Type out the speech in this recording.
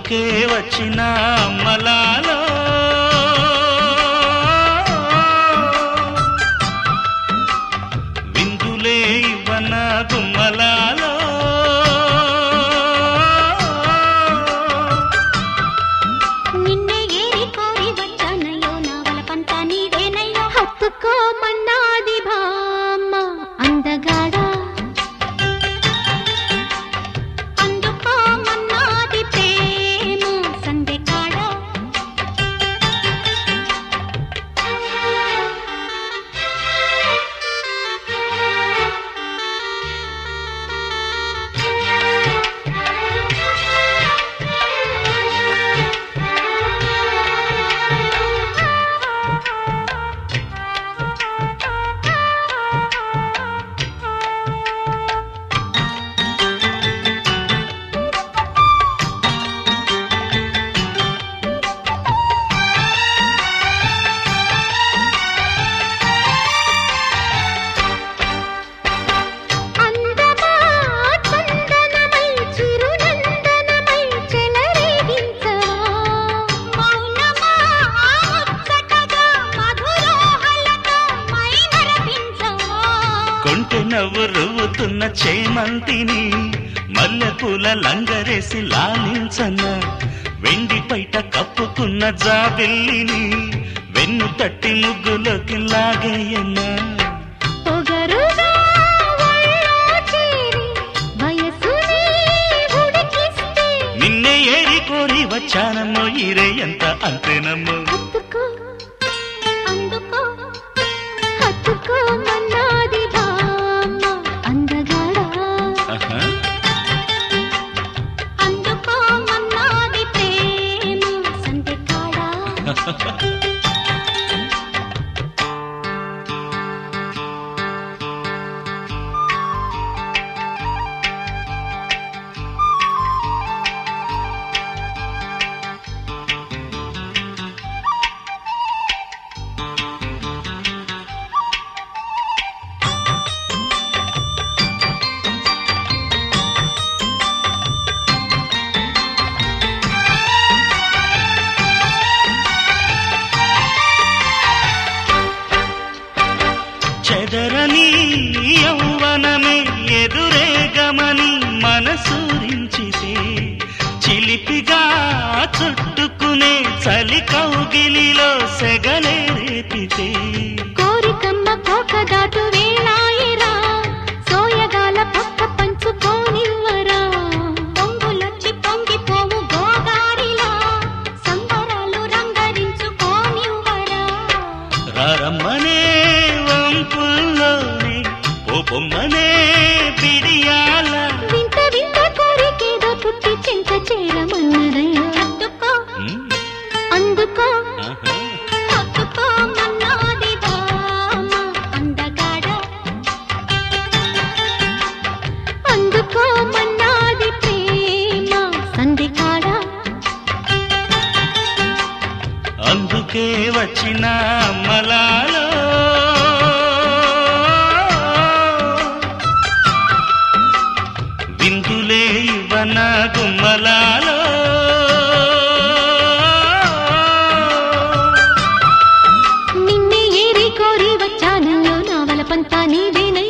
అందుకే వచ్చిన అమ్మలాలో విందులే ఇవ్వన గుమ్మలాలో నిన్నే ఏరి కోరి వచ్చానయ్యో నా వలపంత నీదేనయ్యో హత్తుకోమన్నాది బామ్మ అందగాడా అందుకోమన్నాది ప్రేమ సందెకాడా అందమా చందనమై చిరునందనమై చెలరేగించవా మౌనమా ముచ్చటగా మధురోహలతో మై నరపించవా కొంటె నవ్వు రువ్వుతున్న చేమంతిని మల్లెపూల లంగరేసి లాలించన్న వెండి పైట కప్పుకున్న జాబిల్లిని వెన్ను తట్టి ముగ్గులోకి లాగేయన్నా పొగరుగా ఒళ్ళో చేరి వయసుని ఉడికిస్తే నిన్నే ఏరి కోరి వచ్చానమ్మో ఈరే ఎంత అంతేనమ్మో హత్తుకో అందుకో హత్తుకో మన్నాది బామ్మ అందగాడా ఆహా. అందుకో మన్నాది ప్రేమ సందెకాడా చెదరని యౌవనమే ఎదురేగమని మనసూరించితే చిలిపిగా చుట్టుకునే చలి కౌగిలిలో సెగలే రేపితే కోరికమ్మ కోక దాటు వేళాయిరా సోయగాల పక్క పంచుకోనివ్వరా పొంగులొచ్చి పొంగిపోవు గోదారిలా సంబరాలు రంగరించుకోనివ్వరా రారమ్మనే వంపుల్లోనే ఓ బొమ్మనే బిడియాల వింత వింత కోరికేదో పుట్టి చింత చేరమన్నదయ్యా అందుకో ఉమ్, అందుకో ఆహా. హత్తుకో మన్నాది బామ్మ అందగాడ అందుకో మన్నాది ప్రేమ సంధికాడ అందుకే వచ్చిన అమ్మలాలో విందులే ఇవ్వన గుమ్మలాలో నిన్నే ఏరి కోరి వచ్చానయ్యో నా వలపంతా నీదేనయ్యో